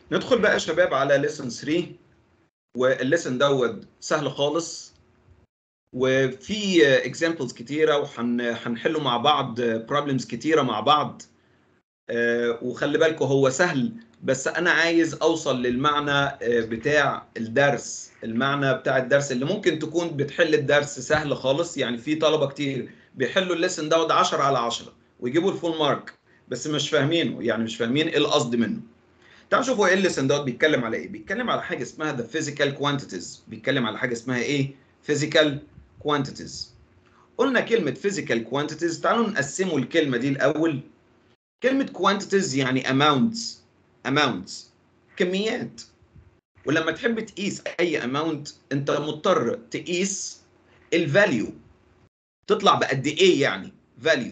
ندخل بقى يا شباب على ليسن 3 والليسن دوت سهل خالص وفي اكزامبلز كتيره وهنحله مع بعض بروبلمز كتيره مع بعض آه، وخلي بالكم هو سهل بس انا عايز اوصل للمعنى آه، بتاع الدرس المعنى بتاع الدرس اللي ممكن تكون بتحل الدرس سهل خالص يعني في طلبه كتير بيحلوا الليسن دوت 10 على 10 ويجيبوا الفول مارك بس مش فاهمينه يعني مش فاهمين ايه القصد منه تعالوا شوفوا ايه الليسن دوت بيتكلم على ايه بيتكلم على حاجه اسمها the physical quantities بيتكلم على حاجه اسمها ايه physical quantities قلنا كلمه physical quantities تعالوا نقسموا الكلمه دي الاول كلمه quantities يعني amounts amounts كميات ولما تحب تقيس اي amount انت مضطر تقيس الفاليو تطلع بقد ايه يعني value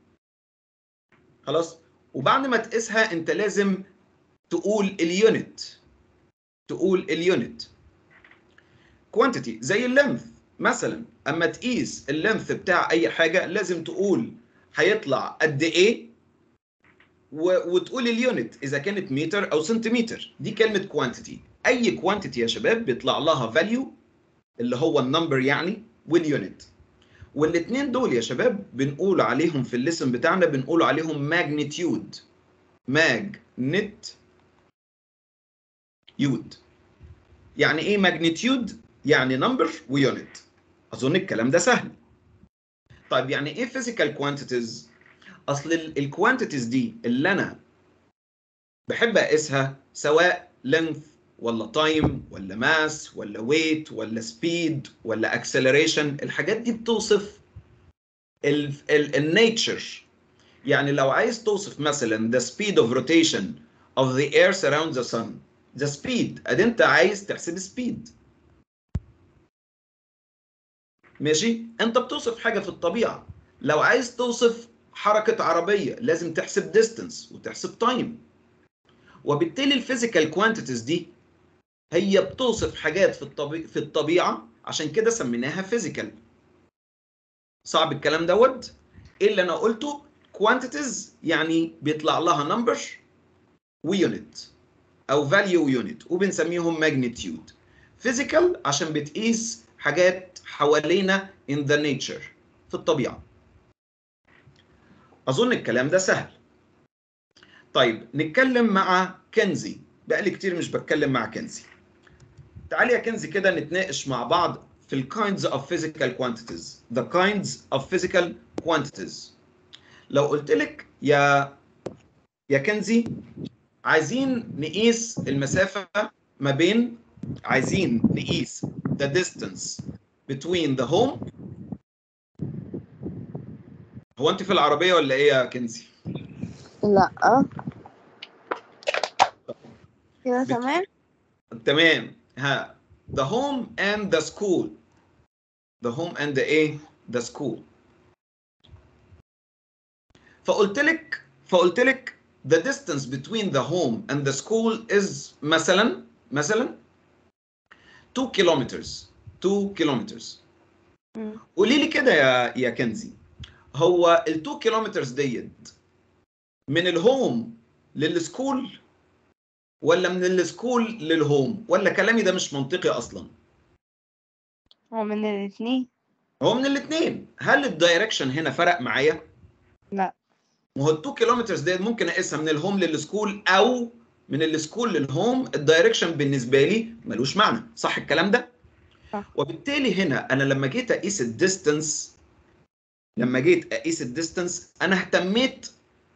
خلاص وبعد ما تقيسها انت لازم تقول اليونت تقول اليونت كوانتيتي زي اللينث مثلا اما تقيس اللينث بتاع اي حاجه لازم تقول هيطلع قد ايه و... وتقول اليونت اذا كانت متر او سنتيمتر دي كلمه كوانتيتي اي كوانتيتي يا شباب بيطلع لها فاليو اللي هو النمبر يعني واليونت والاثنين دول يا شباب بنقول عليهم في الليسن بتاعنا بنقول عليهم ماجنتيود ماجنت يود يعني ايه ماجنتيود يعني نمبر ويونت اظن الكلام ده سهل طيب يعني ايه physical quantities اصل الكوانتيتيز دي اللي انا بحب اقيسها سواء length ولا time ولا mass ولا weight ولا speed ولا acceleration الحاجات دي بتوصف النيتشر يعني لو عايز توصف مثلا the speed of rotation of the earth around the sun the speed ادي انت عايز تحسب speed ماشي انت بتوصف حاجه في الطبيعه لو عايز توصف حركه عربيه لازم تحسب distance وتحسب time وبالتالي الفيزيكال كوانتيتيز دي هي بتوصف حاجات في الطبيعه في الطبيعه عشان كده سميناها فيزيكال صعب الكلام دوت ايه اللي انا قلته كوانتيتيز يعني بيطلع لها نمبر ويونت او فاليو يونت وبنسميهم ماجنتيود فيزيكال عشان بتقيس حاجات حوالينا in the nature في الطبيعه اظن الكلام ده سهل طيب نتكلم مع كنزي بقالي كتير مش بتكلم مع كنزي تعالي يا كنزي كده نتناقش مع بعض في ال kinds of physical quantities the kinds of physical quantities لو قلت لك يا يا كنزي عايزين نقيس المسافة ما بين عايزين نقيس the distance between the home هو انت في العربية ولا ايه يا كنزي؟ لا كده بت- تمام تمام ها the home and the school the home and the ايه the school فقلت لك فقلت لك the distance between the home and the school is مثلا مثلا 2 kilometers 2 kilometers مم. قولي لي كده يا يا كنزي هو ال 2 كيلومترز ديت من الهوم للسكول ولا من السكول للهوم ولا كلامي ده مش منطقي اصلا هو من الاثنين هو من الاثنين هل الدايركشن هنا فرق معايا لا ما هو ال 2 كيلومترز ديت ممكن اقيسها من الهوم للسكول او من السكول للهوم الدايركشن بالنسبه لي ملوش معنى صح الكلام ده صح. وبالتالي هنا انا لما جيت اقيس الديستنس لما جيت اقيس الديستنس انا اهتميت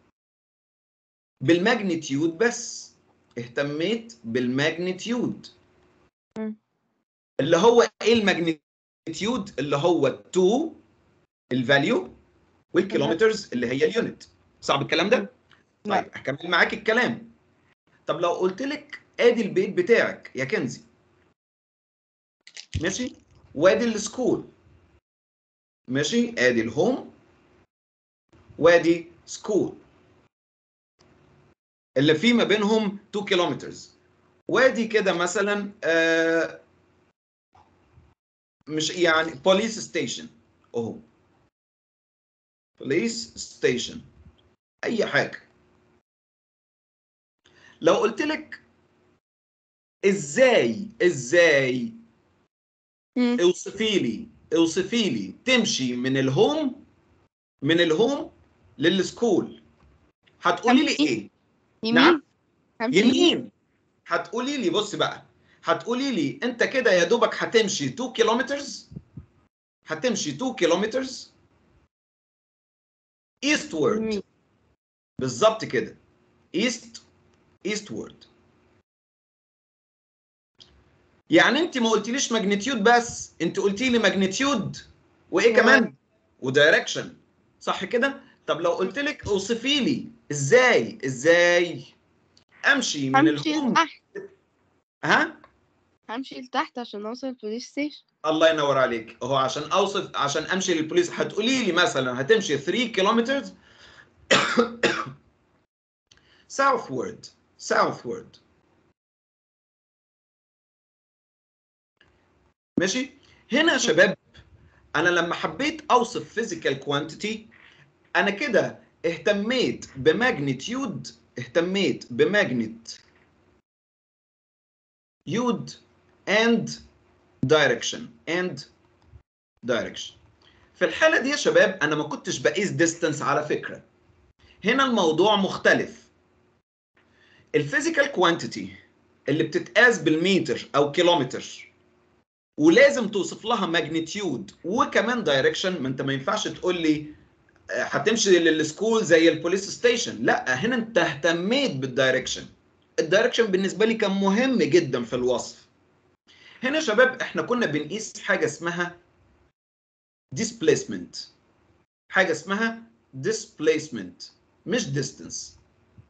بالماجنتيود بس اهتميت بالماجنتيود مم. اللي هو ايه الماجنتيود اللي هو 2 الفاليو والكيلومترز اللي هي اليونت صعب الكلام ده لا. طيب هكمل معاك الكلام طب لو قلت لك ادي البيت بتاعك يا كنزي ماشي وادي السكول ماشي ادي الهوم وادي سكول اللي في ما بينهم 2 كيلومترز وادي كده مثلا آه مش يعني بوليس ستيشن اهو بوليس ستيشن اي حاجه لو قلت لك ازاي ازاي مم. اوصفي لي اوصفي لي تمشي من الهوم من الهوم للسكول هتقولي لي همشي. ايه يمين نعم. همشي يمين هتقولي لي بص بقى هتقولي لي انت كده يا دوبك هتمشي 2 كيلومترز هتمشي 2 كيلومترز eastward يمين. بالظبط كده east eastward يعني انت ما قلتليش ماجنتيود بس انت قلتي لي ماجنتيود وايه تمام. كمان ودايركشن صح كده طب لو قلت لك اوصفي لي ازاي ازاي امشي من همشي الهوم لتحت ها همشي لتحت عشان اوصل البوليس ستيشن الله ينور عليك هو عشان اوصف عشان امشي للبوليس هتقولي لي مثلا هتمشي 3 كيلومتر southward southward ماشي هنا يا شباب انا لما حبيت اوصف physical quantity انا كده اهتميت بماجنتيود اهتميت بماجنت يود and direction and direction في الحالة دي يا شباب أنا ما كنتش بقيس distance على فكرة هنا الموضوع مختلف الفيزيكال كوانتيتي اللي بتتقاس بالمتر أو كيلومتر ولازم توصف لها ماجنتيود وكمان دايركشن ما انت ما ينفعش تقول لي آه، هتمشي للسكول زي البوليس ستيشن لا هنا انت اهتميت بالدايركشن الدايركشن بالنسبه لي كان مهم جدا في الوصف هنا يا شباب احنا كنا بنقيس حاجه اسمها displacement حاجه اسمها displacement مش distance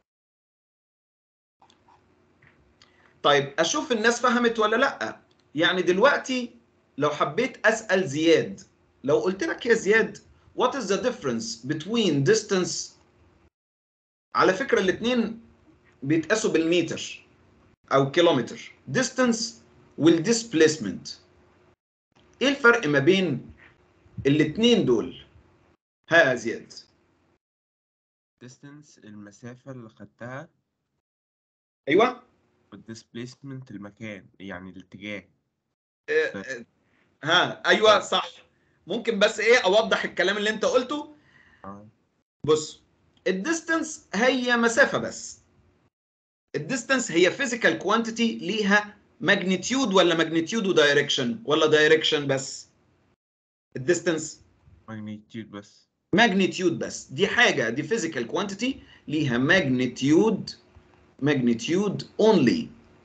طيب اشوف الناس فهمت ولا لا يعني دلوقتي لو حبيت اسال زياد لو قلت لك يا زياد what is the difference between distance على فكره الاثنين بيتقاسوا بالمتر او كيلومتر distance والديسبليسمنت ايه الفرق ما بين الاثنين دول ها يا زياد distance المسافة اللي خدتها ايوه والديسبيسمنت المكان يعني الاتجاه آه، آه، ها ايوه صح ممكن بس ايه اوضح الكلام اللي انت قلته اه بص الديستنس هي مسافه بس الديستنس هي فيزيكال كوانتيتي ليها ماجنتيود ولا ماجنتيود ودايركشن ولا دايركشن بس الديستنس ماجنتيود بس ماجنتيود بس دي حاجه دي فيزيكال كوانتيتي ليها ماجنتيود ماجنتيود اونلي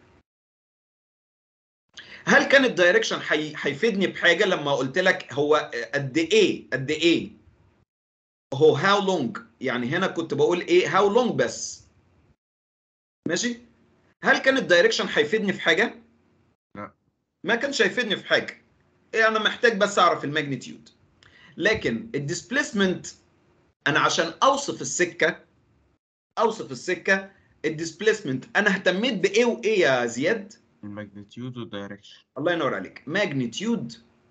هل كان الدايركشن هيفيدني بحاجه لما قلت لك هو قد ايه قد ايه هو هاو لونج يعني هنا كنت بقول ايه هاو لونج بس ماشي هل كان الدايركشن هيفيدني في حاجه لا. ما كانش هيفيدني في حاجه إيه انا محتاج بس اعرف الماجنتيود لكن الديسبليسمنت انا عشان اوصف السكه اوصف السكه الديسبليسمنت انا اهتميت بايه وايه يا زياد الماجنتيود والدايركشن الله ينور عليك magnitude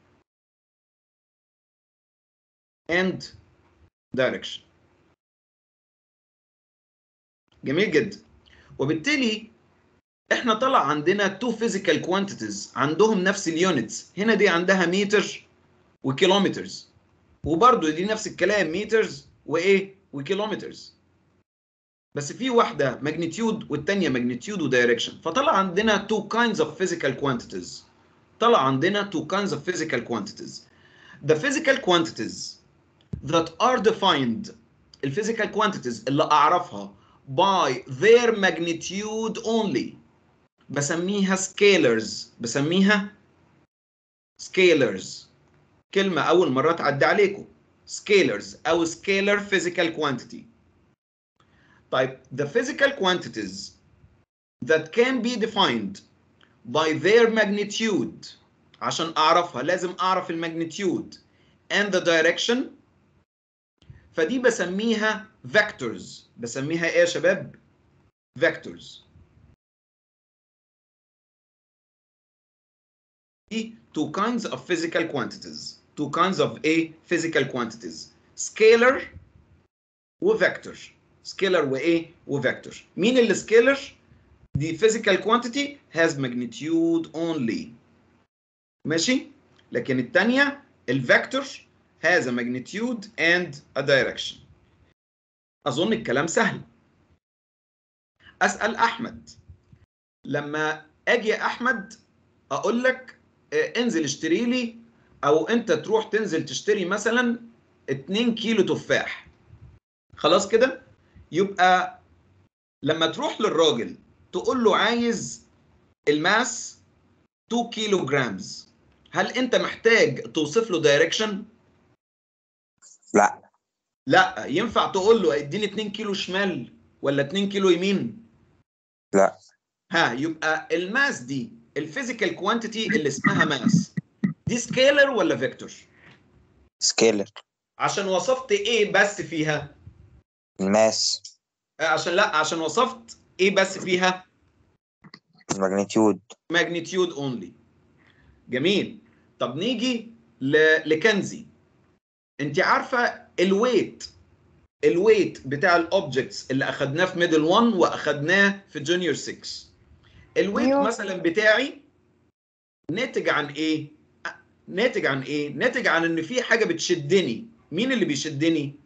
and direction جميل جدا وبالتالي احنا طلع عندنا two physical quantities عندهم نفس اليونتس هنا دي عندها متر وكيلومترز وبرضه دي نفس الكلام مترز وايه وكيلومترز بس في واحده ماجنتيود والتانيه ماجنتيود ودايركشن فطلع عندنا two kinds of physical quantities طلع عندنا two kinds of physical quantities the physical quantities that are defined الفيزيكال quantities اللي اعرفها by their magnitude only بسميها scalars بسميها scalars كلمة أول مرة تعدي عليكم scalars أو scalar physical quantity طيب the physical quantities that can be defined by their magnitude عشان أعرفها لازم أعرف الماجنتيود and the direction فدي بسميها vectors بسميها إيه يا شباب؟ vectors دي two kinds of physical quantities two kinds of a physical quantities scalar وvector scalar وايه وvector مين اللي scalar the physical quantity has magnitude only ماشي لكن الثانيه الفيكتور has a magnitude and a direction اظن الكلام سهل اسال احمد لما اجي يا احمد اقول لك آه، انزل اشتري لي او انت تروح تنزل تشتري مثلا 2 كيلو تفاح خلاص كده يبقى لما تروح للراجل تقول له عايز الماس 2 كيلو جرامز هل انت محتاج توصف له دايركشن لا لا ينفع تقول له اديني 2 كيلو شمال ولا 2 كيلو يمين لا ها يبقى الماس دي الفيزيكال كوانتيتي اللي اسمها ماس دي سكيلر ولا فيكتور سكيلر عشان وصفت ايه بس فيها الماس آه، عشان لا عشان وصفت ايه بس فيها الماجنتيود ماجنتيود اونلي جميل طب نيجي ل... لكنزي انت عارفه الويت الويت بتاع الاوبجكتس اللي اخدناه في ميدل 1 واخدناه في جونيور 6 الويت أيوه. مثلا بتاعي ناتج عن ايه أ- ناتج عن ايه ناتج عن ان في حاجه بتشدني مين اللي بيشدني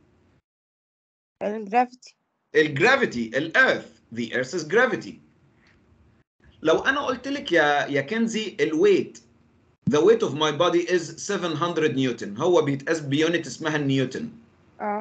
الجرافيتي الجرافيتي الارث the earth's gravity لو انا قلت لك يا يا كنزي الويت the weight of my body is 700 نيوتن هو بيتقاس بيونت اسمها النيوتن اه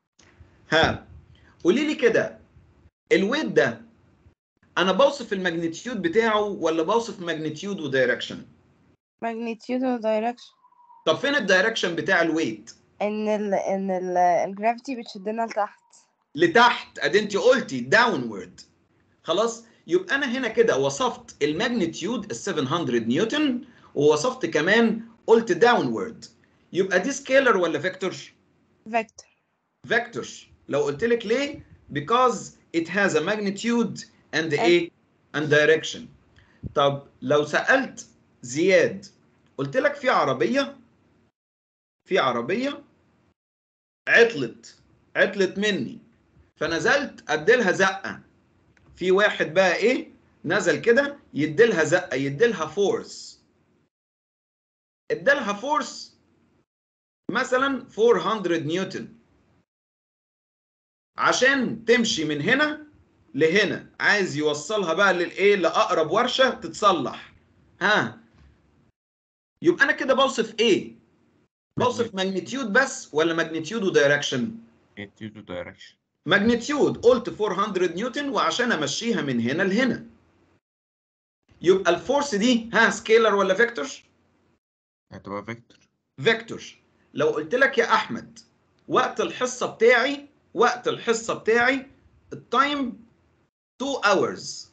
ها قولي لي كده الويت ده انا بوصف الماجنتيود بتاعه ولا بوصف ماجنتيود ودايركشن magnitude و direction طب فين الدايركشن بتاع الويت ان ال ان ال الجرافيتي بتشدنا لتحت لتحت ادي انت قلتي داونورد خلاص يبقى انا هنا كده وصفت الماجنتيود ال 700 نيوتن ووصفت كمان قلت داونورد يبقى دي سكيلر ولا فيكتور vector فيكتور لو قلت لك ليه because it has a magnitude and a and direction طب لو سألت زياد قلت لك في عربية في عربية عطلت عطلت مني فنزلت اديلها زقة في واحد بقى ايه نزل كده يديلها زقة يديلها فورس ادالها فورس مثلا 400 نيوتن عشان تمشي من هنا لهنا عايز يوصلها بقى للايه لاقرب ورشه تتصلح ها يبقى انا كده بوصف ايه بوصف ماجنتيود بس ولا ماجنتيود ودايركشن magnitude direction ماجنتيود قلت 400 نيوتن وعشان امشيها من هنا لهنا يبقى الفورس دي ها سكيلر ولا فيكتور هتبقى فيكتور فيكتور لو قلت لك يا احمد وقت الحصه بتاعي وقت الحصه بتاعي التايم 2 hours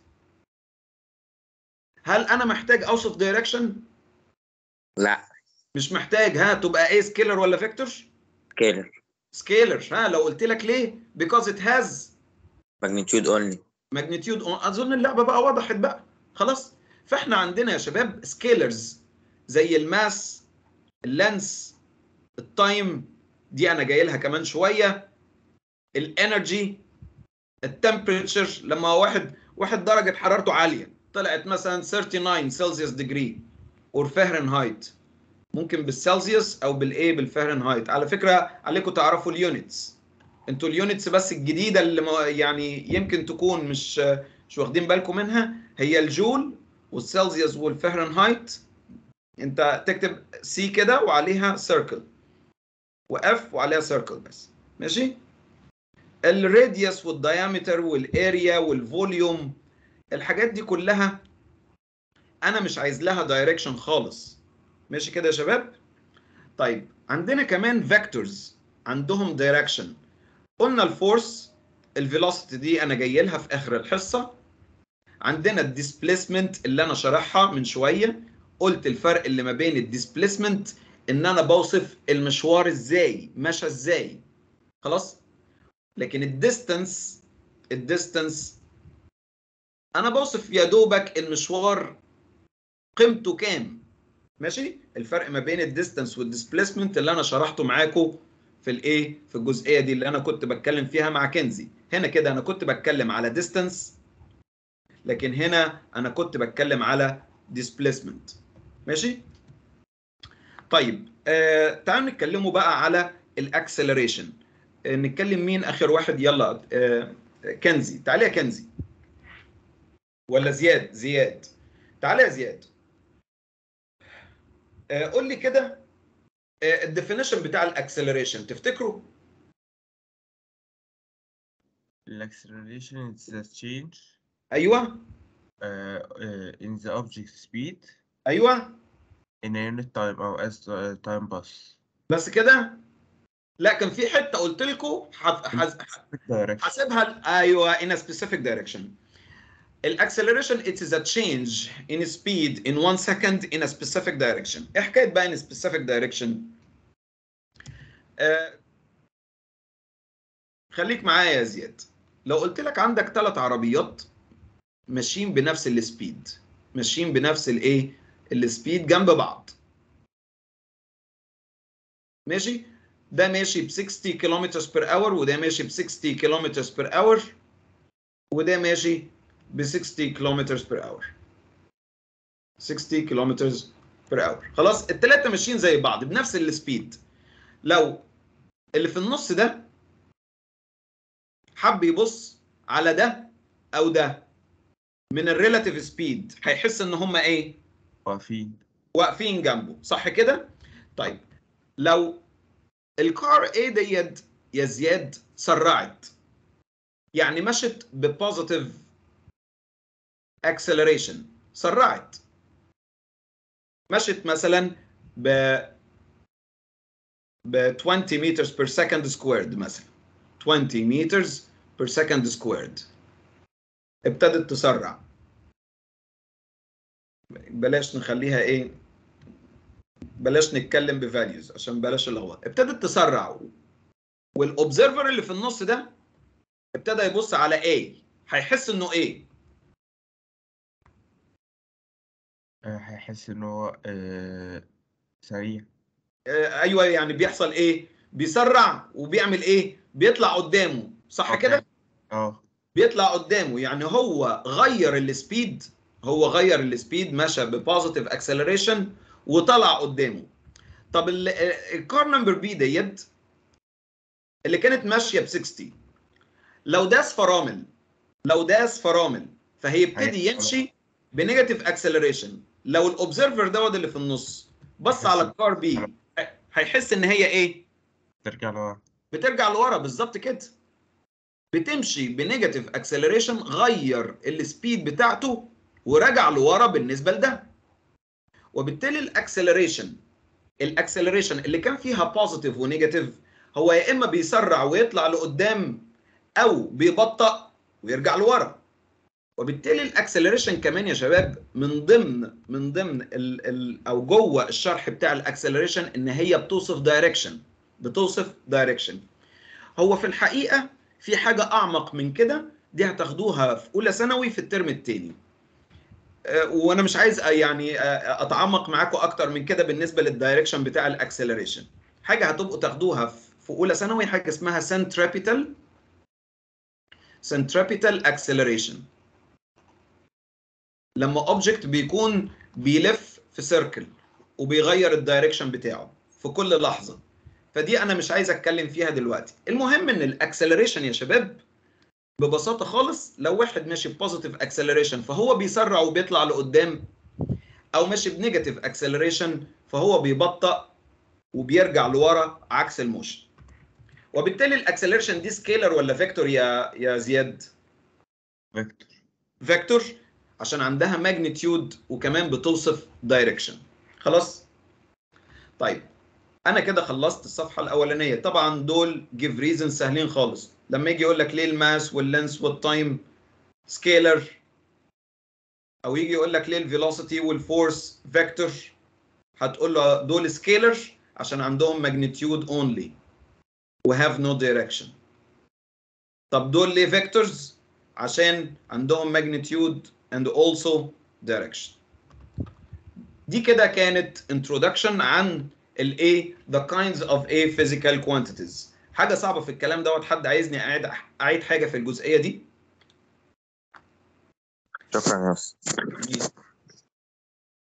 هل انا محتاج اوصف دايركشن لا مش محتاج ها تبقى ايه سكيلر ولا فيكتور سكيلر سكيلر ها لو قلت لك ليه because it has ماجنتيود اونلي ماجنتيود اظن اللعبه بقى وضحت بقى خلاص فاحنا عندنا يا شباب سكيلرز زي الماس اللانس التايم دي انا جاي لها كمان شويه الانرجي التمبريتشر لما واحد واحد درجه حرارته عاليه طلعت مثلا 39 سلسيوس ديجري اور فahrenheit ممكن بالسلسيوس او بالايه بالفahrenheit على فكره عليكم تعرفوا اليونتس انتوا اليونتس بس الجديده اللي ما- يعني يمكن تكون مش مش واخدين بالكم منها هي الجول والسلسيوس والفahrenheit انت تكتب سي كده وعليها سيركل واف وعليها سيركل بس ماشي الراديوس والدايمتر والاريا والفوليوم الحاجات دي كلها انا مش عايز لها دايركشن خالص ماشي كده يا شباب طيب عندنا كمان فيكتورز عندهم دايركشن قلنا الفورس الفيلوسيتي دي انا جاي لها في اخر الحصه عندنا الديسبيسمنت اللي انا شارحها من شويه قلت الفرق اللي ما بين الديسبيسمنت ان انا بوصف المشوار ازاي مشى ازاي خلاص لكن الديستانس الديستانس انا بوصف يا دوبك المشوار قيمته كام ماشي الفرق ما بين الديستانس والديسبيسمنت اللي انا شرحته معاكم في الايه في الجزئيه دي اللي انا كنت بتكلم فيها مع كنزي هنا كده انا كنت بتكلم على ديستانس لكن هنا انا كنت بتكلم على displacement ماشي طيب آه تعالوا نتكلموا بقى على الاكسلريشن آه نتكلم مين اخر واحد يلا آه كنزي تعالى يا كنزي ولا زياد زياد تعالى يا زياد آه قول لي كده الديفينيشن بتاع الاكسلريشن تفتكروا L'acceleration is the change ايوه uh, uh, in the object speed ايوه in a unit time أو as the time pass. بس كده لا كان في حته قلت لكم Direction. حاسبها ايوه in a specific direction الاكسلريشن it is a change in speed in one second in a specific direction ايه حكايه بقى in a specific direction آه خليك معايا يا زياد لو قلت لك عندك ثلاث عربيات ماشيين بنفس السبيد ماشيين بنفس الايه السبيد جنب بعض ماشي ده ماشي ب 60 كيلومتر بير اور وده ماشي ب 60 كيلومتر بير اور وده ماشي ب 60 كيلومتر بير اور 60 كيلومتر بير اور خلاص الثلاثه ماشيين زي بعض بنفس السبيد لو اللي في النص ده حب يبص على ده او ده من الريلاتيف سبيد هيحس ان هم ايه واقفين واقفين جنبه صح كده طيب لو الكار ايه ديت يا زياد سرعت يعني مشت ببوزيتيف اكسلريشن سرعت مشت مثلا ب ب 20 متر بير سكند سكويرد مثلا 20 متر بير سكند سكويرد ابتدت تسرع بلاش نخليها ايه بلاش نتكلم بفاليوز عشان بلاش اللغوطه ابتدت تسرع والاوبزرفر اللي في النص ده ابتدى يبص على A هيحس انه ايه آه، هيحس إن هو آه، سريع آه ايوه يعني بيحصل ايه بيسرع وبيعمل ايه بيطلع قدامه صح أوكي. كده اه بيطلع قدامه يعني هو غير السبيد هو غير السبيد مشى ببوزيتيف اكسلريشن وطلع قدامه طب ال- الكار نمبر بي ديت اللي كانت ماشيه ب 60 لو داس فرامل لو داس فرامل فهيبتدي هيحصل. يمشي بنيجاتيف اكسلريشن لو الاوبزرفر دوت اللي في النص بص هيحس- على الكار بي هيحس ان هي ايه ترجع لورا بترجع لورا بالظبط كده بتمشي بنيجاتيف اكسلريشن غير السبيد بتاعته ورجع لورا بالنسبه لده وبالتالي الاكسلريشن الاكسلريشن اللي كان فيها بوزيتيف ونيجاتيف هو يا اما بيسرع ويطلع لقدام او بيبطأ ويرجع لورا وبالتالي الاكسلريشن كمان يا شباب من ضمن من ضمن ال ال او جوه الشرح بتاع الاكسلريشن ان هي بتوصف دايركشن بتوصف دايركشن هو في الحقيقه في حاجه اعمق من كده دي هتاخدوها في اولى ثانوي في الترم الثاني وانا مش عايز آه، يعني آه، اتعمق معاكم اكتر من كده بالنسبه للدايركشن بتاع الاكسلريشن حاجه هتبقوا تاخدوها في في اولى ثانوي حاجه اسمها centripetal centripetal acceleration لما اوبجكت بيكون بيلف في سيركل وبيغير الدايركشن بتاعه في كل لحظه فدي انا مش عايز اتكلم فيها دلوقتي المهم ان الاكسلريشن يا شباب ببساطه خالص لو واحد ماشي بوزيتيف اكسلريشن فهو بيسرع وبيطلع لقدام او ماشي بنيجاتيف اكسلريشن فهو بيبطأ وبيرجع لورا عكس الموشن وبالتالي الاكسلريشن دي سكيلر ولا فيكتور يا يا زياد فيكتور فيكتور عشان عندها ماجنتيود وكمان بتوصف دايركشن خلاص طيب انا كده خلصت الصفحه الاولانيه طبعا دول جيف ريزن سهلين خالص لما يجي يقول لك ليه الماس واللينس والتايم سكيلر او يجي يقول لك ليه الفيلوسيتي والفورس فيكتور هتقول له دول سكيلر عشان عندهم ماجنتيود اونلي وهاف نو دايركشن طب دول ليه فيكتورز عشان عندهم magnitude and also direction دي كده كانت introduction عن ال A the kinds of A physical quantities حاجة صعبة في الكلام دوت حد عايزني أعيد أعيد حاجة في الجزئية دي شكرا يا أستاذ جميل.